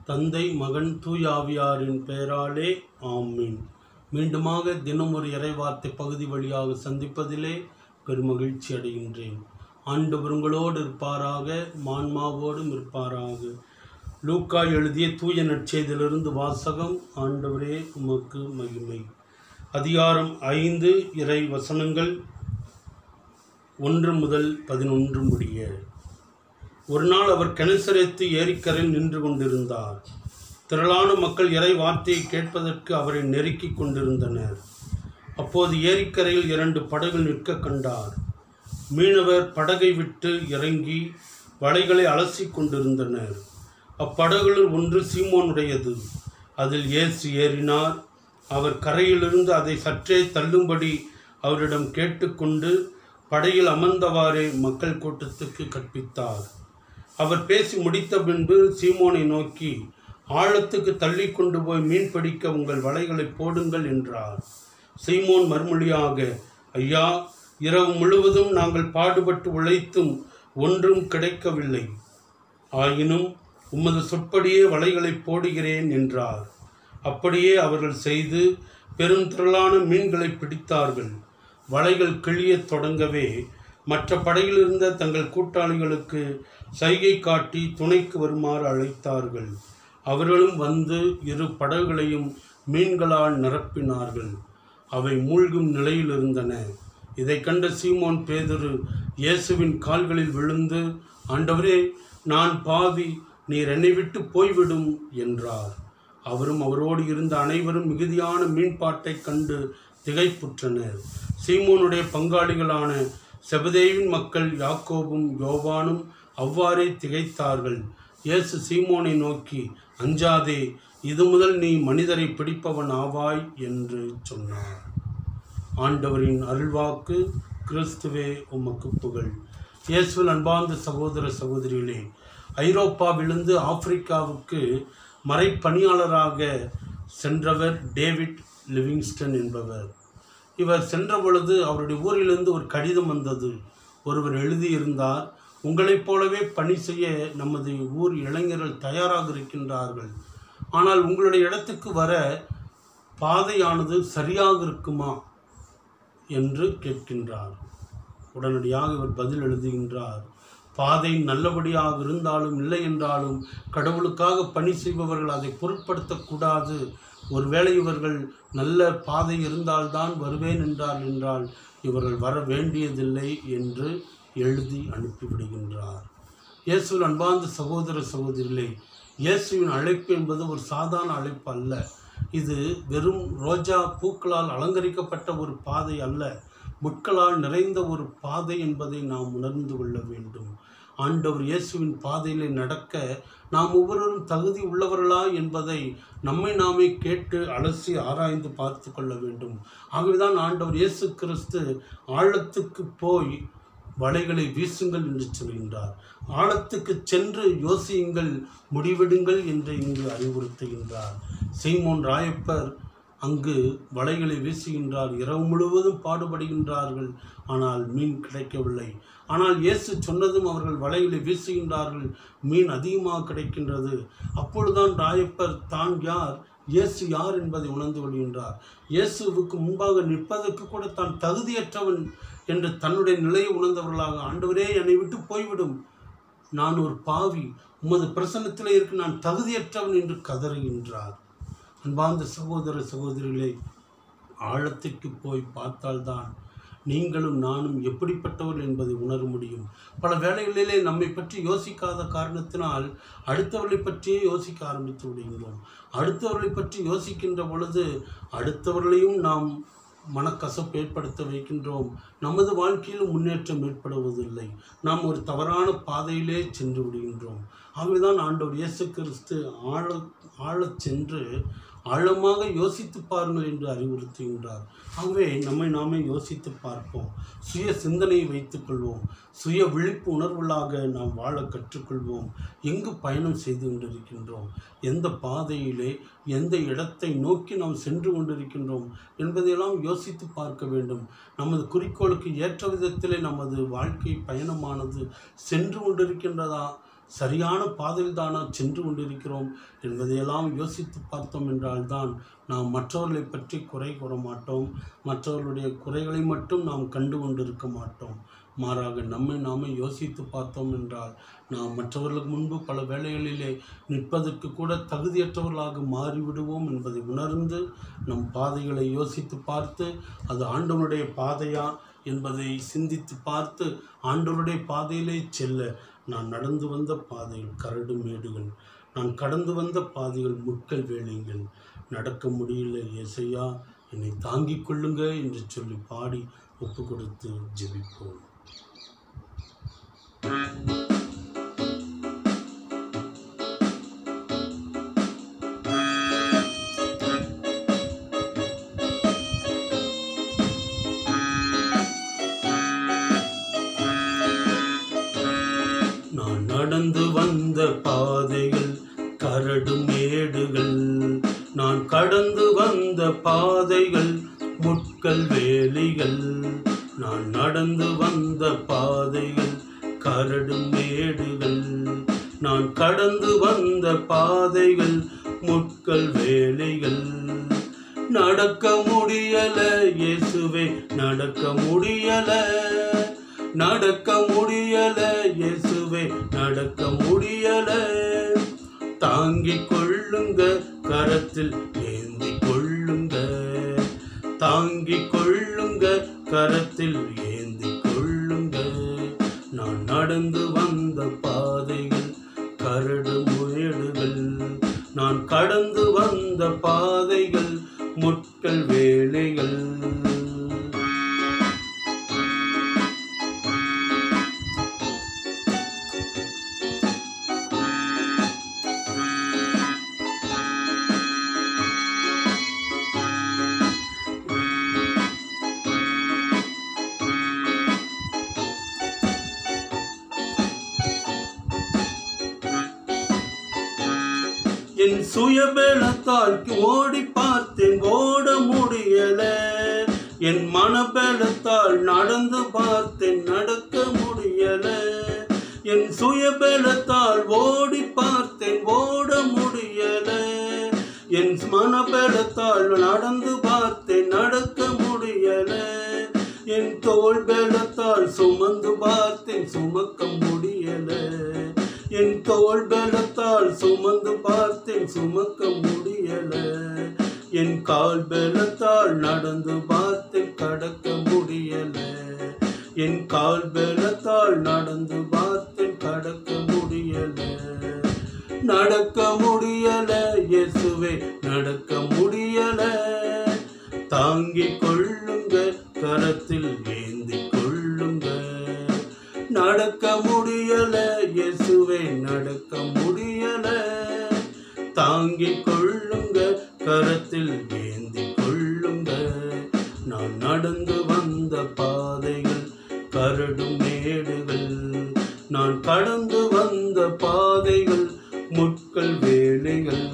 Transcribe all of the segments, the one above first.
தந்தை மகன் தூயாவியாரின் பெயராலே ஆமீன் மீண்டுமாக தினம் ஒரு இறைவார்த்தை பகுதி வழியாக சந்திப்பதிலே பெருமகிழ்ச்சி அடைகின்றேன் ஆண்டவர் உங்களோடு இருப்பாராக மான்மாவோடும் இருப்பாராக லூக்கா எழுதிய தூய நற்செய்தியிலிருந்து வாசகம் ஆண்டவரே உமக்கு மகிமை அதிகாரம் ஐந்து இறை வசனங்கள் ஒன்று முதல் பதினொன்று முடிய ஒரு நாள் அவர் கெனசரேத்து ஏரிக்கரையில் நின்று கொண்டிருந்தார் திரளான மக்கள் இறை வார்த்தையை கேட்பதற்கு அவரை நெருக்கிக் கொண்டிருந்தனர் அப்போது ஏரிக்கரையில் இரண்டு படகுகள் நிற்க கண்டார் மீனவர் படகை விட்டு இறங்கி வலைகளை அலசிக் கொண்டிருந்தனர் அப்படகுகளில் ஒன்று சீமோனுடையது அதில் இயேசு ஏறினார் அவர் கரையிலிருந்து அதை சற்றே தள்ளும்படி அவரிடம் கேட்டுக்கொண்டு படகில் அமர்ந்தவாறே மக்கள் கூட்டத்துக்கு கற்பித்தார் அவர் பேசி முடித்த பின்பு சீமோனை நோக்கி ஆழத்துக்கு தள்ளி கொண்டு போய் மீன் பிடிக்க உங்கள் வலைகளை போடுங்கள் என்றார் சீமோன் மறுமொழியாக ஐயா இரவு முழுவதும் நாங்கள் பாடுபட்டு உழைத்தும் ஒன்றும் கிடைக்கவில்லை ஆயினும் உமது சொற்படியே வலைகளை போடுகிறேன் என்றார் அப்படியே அவர்கள் செய்து பெருந்திரளான மீன்களை பிடித்தார்கள் வலைகள் கிழியத் தொடங்கவே மற்ற படையில் இருந்த தங்கள் கூட்டாளிகளுக்கு சைகை காட்டி துணைக்கு வருமாறு அழைத்தார்கள் அவர்களும் வந்து இரு படகுகளையும் மீன்களால் நிரப்பினார்கள் அவை மூழ்கும் நிலையில் இருந்தன இதை கண்ட சீமோன் பேதுரு இயேசுவின் கால்களில் விழுந்து ஆண்டவரே நான் பாவி நீர் என்னை விட்டு போய்விடும் என்றார் அவரும் அவரோடு இருந்த அனைவரும் மிகுதியான மீன்பாட்டைக் கண்டு திகைப்புற்றனர் சீமோனுடைய பங்காளிகளான செபதேவின் மக்கள் யாக்கோபும் யோவானும் அவ்வாறே திகைத்தார்கள் இயேசு சீமோனை நோக்கி அஞ்சாதே இது முதல் நீ மனிதரை பிடிப்பவன் ஆவாய் என்று சொன்னார் ஆண்டவரின் அருள்வாக்கு கிறிஸ்துவே உமக்கு புகழ் இயேசுவில் அன்பார்ந்த சகோதர சகோதரிகளே ஐரோப்பாவிலிருந்து ஆப்பிரிக்காவுக்கு மறைப்பணியாளராக சென்றவர் டேவிட் லிவிங்ஸ்டன் என்பவர் இவர் சென்ற பொழுது அவருடைய ஊரிலிருந்து ஒரு கடிதம் வந்தது ஒருவர் எழுதியிருந்தார் உங்களைப் போலவே பணி செய்ய நமது ஊர் இளைஞர்கள் தயாராக இருக்கின்றார்கள் ஆனால் உங்களுடைய இடத்துக்கு வர பாதையானது சரியாக இருக்குமா என்று கேட்கின்றார் உடனடியாக இவர் பதில் எழுதுகின்றார் பாதை நல்லபடியாக இருந்தாலும் இல்லை என்றாலும் கடவுளுக்காக பணி செய்பவர்கள் அதை பொருட்படுத்தக்கூடாது ஒருவேளை இவர்கள் நல்ல பாதை இருந்தால்தான் வருவேன் என்றார் என்றால் இவர்கள் வர வேண்டியதில்லை என்று எழுதி அனுப்பிவிடுகின்றார் இயேசுவின் அன்பார்ந்த சகோதர சகோதரிகளே இயேசுவின் அழைப்பு என்பது ஒரு சாதாரண அழைப்பு அல்ல இது வெறும் ரோஜா பூக்களால் அலங்கரிக்கப்பட்ட ஒரு பாதை அல்ல முட்களால் நிறைந்த ஒரு பாதை என்பதை நாம் உணர்ந்து கொள்ள வேண்டும் ஆண்டவர் இயேசுவின் பாதையிலே நடக்க நாம் ஒவ்வொருவரும் தகுதி உள்ளவர்களா என்பதை நம்மை நாமே கேட்டு அலசி ஆராய்ந்து பார்த்து கொள்ள வேண்டும் ஆகவேதான் ஆண்டவர் இயேசு கிறிஸ்து ஆழத்துக்கு போய் வலைகளை வீசுங்கள் என்று சொல்கின்றார் ஆழத்துக்கு சென்று யோசியுங்கள் முடிவெடுங்கள் என்று இங்கு அறிவுறுத்துகின்றார் சீமோன் ராயப்பர் அங்கு வலைகளை வீசுகின்றார் இரவு முழுவதும் பாடுபடுகின்றார்கள் ஆனால் மீன் கிடைக்கவில்லை ஆனால் இயேசு சொன்னதும் அவர்கள் வலைகளை வீசுகின்றார்கள் மீன் அதிகமாக கிடைக்கின்றது அப்பொழுதுதான் ராயப்பர் தான் யார் இயேசு யார் என்பதை உணர்ந்து கொள்கின்றார் இயேசுவுக்கு முன்பாக நிற்பதற்கு கூட தான் தகுதியற்றவன் என்று தன்னுடைய நிலையை உணர்ந்தவர்களாக ஆண்டவரே என்னை விட்டு போய்விடும் நான் ஒரு பாவி உமது பிரசன்னத்திலே இருக்க நான் தகுதியற்றவன் என்று கதறுகின்றார் அன்பார்ந்த சகோதர சகோதரிகளை ஆழத்துக்கு போய் பார்த்தால்தான் நீங்களும் நானும் எப்படிப்பட்டவர்கள் என்பதை உணர முடியும் பல வேளைகளிலே நம்மை பற்றி யோசிக்காத காரணத்தினால் அடுத்தவர்களை பற்றியே யோசிக்க ஆரம்பித்து விடுகின்றோம் அடுத்தவர்களை பற்றி யோசிக்கின்ற பொழுது அடுத்தவர்களையும் நாம் மனக்கசப்பு ஏற்படுத்த வைக்கின்றோம் நமது வாழ்க்கையிலும் முன்னேற்றம் ஏற்படுவதில்லை நாம் ஒரு தவறான பாதையிலே சென்று விடுகின்றோம் ஆகவேதான் ஆண்டவர் இயேசு கிறிஸ்து ஆழ ஆழச் சென்று ஆழமாக யோசித்து பாருங்கள் என்று அறிவுறுத்துகின்றார் ஆகவே நம்மை நாமே யோசித்து பார்ப்போம் சுய சிந்தனையை வைத்துக்கொள்வோம் சுய விழிப்பு உணர்வுகளாக நாம் வாழ கற்றுக்கொள்வோம் எங்கு பயணம் செய்து கொண்டிருக்கின்றோம் எந்த பாதையிலே எந்த இடத்தை நோக்கி நாம் சென்று கொண்டிருக்கின்றோம் என்பதையெல்லாம் யோசித்து பார்க்க வேண்டும் நமது குறிக்கோளுக்கு ஏற்ற விதத்திலே நமது வாழ்க்கை பயணமானது சென்று கொண்டிருக்கின்றதா சரியான பாதையில் தானா சென்று கொண்டிருக்கிறோம் என்பதையெல்லாம் யோசித்து பார்த்தோம் என்றால்தான் நாம் மற்றவர்களை பற்றி குறை கூற மாட்டோம் மற்றவர்களுடைய குறைகளை மட்டும் நாம் கண்டு கொண்டிருக்க மாட்டோம் மாறாக நம்மை நாமே யோசித்து பார்த்தோம் என்றால் நாம் மற்றவர்களுக்கு முன்பு பல வேளைகளிலே நிற்பதற்கு கூட தகுதியற்றவர்களாக மாறிவிடுவோம் என்பதை உணர்ந்து நம் பாதைகளை யோசித்து பார்த்து அது ஆண்டவனுடைய பாதையா என்பதை சிந்தித்து பார்த்து ஆண்டவருடைய பாதையிலே செல்ல நான் நடந்து வந்த பாதைகள் கரடு மேடுகள் நான் கடந்து வந்த பாதைகள் முட்கள் வேலைகள் நடக்க முடியல ஏசையா என்னை தாங்கிக் கொள்ளுங்க என்று சொல்லி பாடி ஒப்பு கொடுத்து ஜெபிப்போம் நான் நடந்து வந்த பாதைகள் கரடு மேடுகள் நான் கடந்து வந்த பாதைகள் முட்கள் வேலிகள் நான் நடந்து வந்த பாதைகள் கரடு மேடுகள் நான் கடந்து வந்த பாதைகள் முட்கள் வேலிகள் நடக்க முடியல இயேசுவே நடக்க முடியல நடக்க முடியல இயேசுவே நடக்க முடியல தாங்கிக் கொள்ளுங்க கரத்தில் ஏந்தி கொள்ளுங்க தாங்கிக் கொள்ளுங்க கரத்தில் ஏந்தி கொள்ளுங்க நான் நடந்து வந்த பாதைகள் கரடு முயடுகள் நான் கடந்து வந்த பாதைகள் முட்கள் வேலைகள் என் சுயபலத்தால் ஓடி பார்த்தேன் ஓட முடியல என் மனபலத்தால் நடந்து பார்த்தேன் நடக்க முடியல என் சுயபலத்தால் ஓடி பார்த்தேன் ஓட முடியல என் மனபலத்தால் நடந்து பார்த்தேன் நடக்க முடியல என் தோள் பலத்தால் சுமந்து பார்த்தேன் சுமக்க முடியல என் தோள் பலத்தால் சுமந்து பார்த்தேன் சுமக்க முடியல என் கால் பலத்தால் நடந்து பார்த்தேன் கடக்க முடியல என் கால் பலத்தால் நடந்து பார்த்தேன் கடக்க முடியல நடக்க முடியல இயேசுவே நடக்க முடியல தாங்கிக் கொள்ளுங்க கரத்தில் ஏந்தி கொள்ளுங்க நடக்க முடியல இயேசுவே நடக்க முடியல தாங்கிக் கொள்ளுங்க கரத்தில் ஏந்தி கொள்ளுங்க நான் நடந்து வந்த பாதைகள் கரடு மேடுகள் நான் கடந்து வந்த பாதைகள் முட்கள் வேலைகள்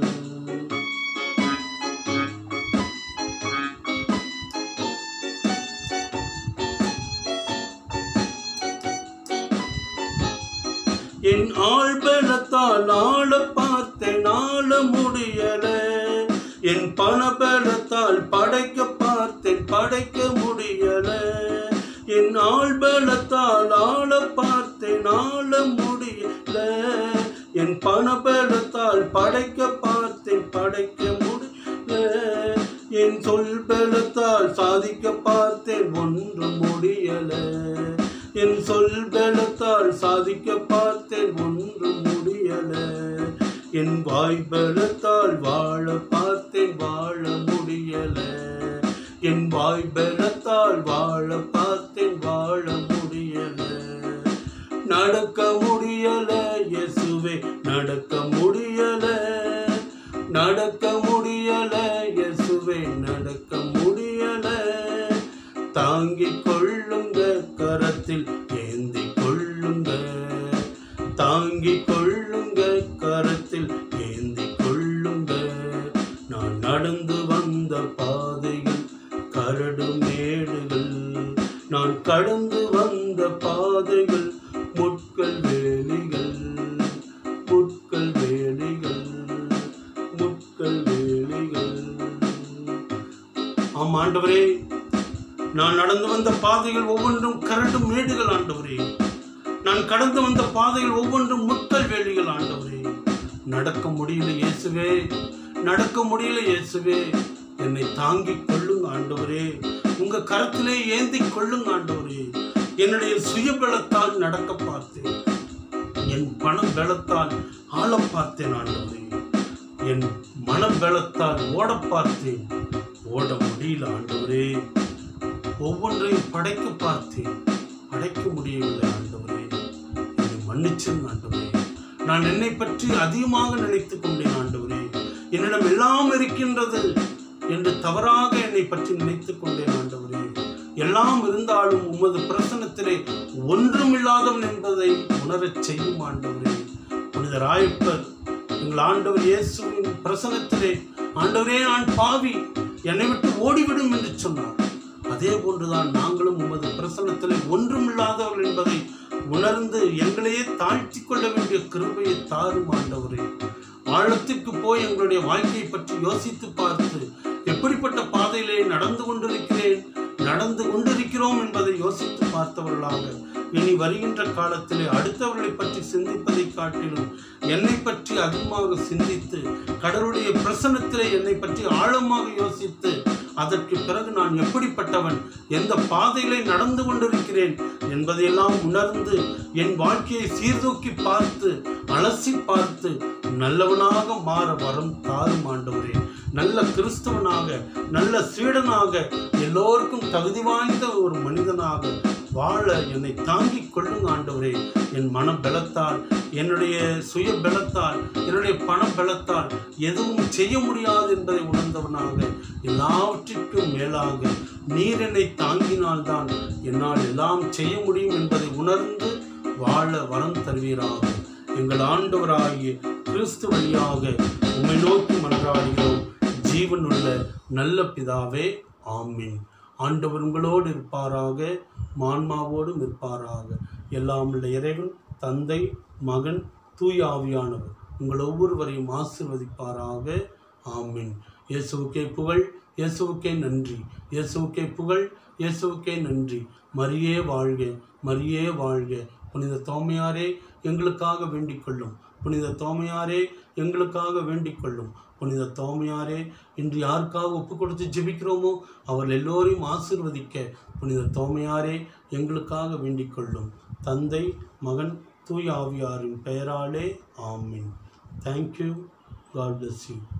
என் ஆழ்பலத்தால் ஆள பார்த்தேன் ஆள முடியல என் பணபலத்தால் படைக்க பார்த்தேன் படைக்க முடியல என் ஆழ்பலத்தால் ஆள பார்த்தேன் ஆள முடியல என் பணபலத்தால் படைக்க பார்த்தேன் படைக்க முடியல என் சொல் பலத்தால் சாதிக்க பார்த்தேன் ஒன்றும் முடியல என் சொல் பலத்தால் சாதிக்க பார்த்தேன் ஒன்றும் முடியல என் வாய் பலத்தால் வாழ பார்த்தேன் வாழ முடியல என் வாய் பலத்தால் வாழ பார்த்தேன் வாழ முடியல நடக்க முடியல இயேசுவே நடக்க முடியல நடக்க முடியல இயேசுவே நடக்க முடியல தாங்கிக் கொள்ளுங்க கரத்தில் ஏந்தி கொள்ளுங்க தாங்கிக் கொள்ளுங்க கரத்தில் ஏந்தி கொள்ளுங்க நான் நடந்து வந்த பாதைகள் கரடு மேடுகள் நான் கடந்து வந்த பாதைகள் முட்கள் வேலிகள் ஆண்டவரே நான் நடந்து வந்த பாதைகள் ஒவ்வொன்றும் கரடு மேடுகள் ஆண்டவரே நான் கடந்து வந்த பாதைகள் ஒவ்வொன்றும் முட்கள் வேலிகள் ஆண்டவரே நடக்க முடியல இயேசுவே நடக்க முடியல இயேசுவே என்னை தாங்கிக் கொள்ளுங்க ஆண்டவரே உங்க கரத்திலே ஏந்தி கொள்ளுங்க ஆண்டவரே என்னுடைய சுயபலத்தால் நடக்க பார்த்தேன் என் பண பலத்தால் ஆள பார்த்தேன் ஆண்டவரே என் மன பலத்தால் ஓட பார்த்தேன் ஓட முடியல ஆண்டவரே ஒவ்வொன்றையும் படைக்க பார்த்தேன் படைக்க முடியவில்லை ஆண்டவரே என்னை மன்னிச்சிருங்க ஆண்டவரே நான் என்னை பற்றி அதிகமாக நினைத்துக் கொண்டேன் ஆண்டவரே என்னிடம் எல்லாம் இருக்கின்றது என்று தவறாக என்னை பற்றி நினைத்துக் கொண்டேன் ஆண்டவரே எல்லாம் இருந்தாலும் உமது பிரசனத்திலே ஒன்றுமில்லாதவன் என்பதை உணரச் செய்யும் ஆண்டவரே புனித ராயப்பர் எங்கள் ஆண்டவர் இயேசுவின் பிரசனத்திலே ஆண்டவரே நான் பாவி என்னை விட்டு ஓடிவிடும் என்று சொன்னார் அதே போன்றுதான் நாங்களும் உமது பிரசனத்திலே ஒன்றுமில்லாதவர்கள் என்பதை உணர்ந்து எங்களையே தாழ்த்தி கொள்ள வேண்டிய கிருபையை தாரும் ஆண்டவரே ஆழத்திற்கு போய் எங்களுடைய வாழ்க்கையை பற்றி யோசித்து பார்த்து எப்படிப்பட்ட பாதையிலே நடந்து கொண்டிருக்கிறேன் நடந்து கொண்டிருக்கிறோம் என்பதை யோசித்து பார்த்தவர்களாக இனி வருகின்ற காலத்திலே அடுத்தவர்களை பற்றி சிந்திப்பதை காட்டிலும் என்னை பற்றி அதிகமாக சிந்தித்து கடவுளுடைய பிரசனத்திலே என்னை பற்றி ஆழமாக யோசித்து அதற்கு பிறகு நான் எப்படிப்பட்டவன் எந்த பாதையிலே நடந்து கொண்டிருக்கிறேன் என்பதையெல்லாம் உணர்ந்து என் வாழ்க்கையை சீர்தூக்கி பார்த்து அலசி பார்த்து நல்லவனாக மாற வரம் தாரும் ஆண்டவரே நல்ல கிறிஸ்தவனாக நல்ல சீடனாக எல்லோருக்கும் தகுதி வாய்ந்த ஒரு மனிதனாக வாழ என்னை தாங்கிக் கொள்ளுங்க ஆண்டவரே என் மன பலத்தால் என்னுடைய சுய பலத்தால் என்னுடைய பண பலத்தால் எதுவும் செய்ய முடியாது என்பதை உணர்ந்தவனாக எல்லாவற்றிற்கும் மேலாக நீர் என்னை தாங்கினால்தான் என்னால் எல்லாம் செய்ய முடியும் என்பதை உணர்ந்து வாழ வரம் தருவீராக எங்கள் ஆண்டவராகிய கிறிஸ்து வழியாக உம்மை நோக்கி மன்றாடுகிறோம் ஜீவனுள்ள நல்ல பிதாவே ஆமீன் ஆண்டவர் உங்களோடு இருப்பாராக மான்மாவோடும் இருப்பாராக எல்லாம் உள்ள இறைவன் தந்தை மகன் தூய ஆவியானவர் உங்கள் ஒவ்வொருவரையும் ஆசிர்வதிப்பாராக ஆமீன் இயேசுவுக்கே புகழ் இயேசுவுக்கே நன்றி இயேசுவுக்கே புகழ் இயேசுவுக்கே நன்றி மரியே வாழ்க மரியே வாழ்க புனித தோமையாரே எங்களுக்காக வேண்டிக் கொள்ளும் புனித தோமையாரே எங்களுக்காக வேண்டிக் கொள்ளும் புனித தோமையாரே இன்று யாருக்காக ஒப்பு கொடுத்து ஜெபிக்கிறோமோ அவர்கள் எல்லோரையும் ஆசிர்வதிக்க புனித தோமையாரே எங்களுக்காக வேண்டிக் கொள்ளும் தந்தை மகன் தூய ஆவியாரின் பெயராலே ஆமீன் தேங்க்யூ காட் bless you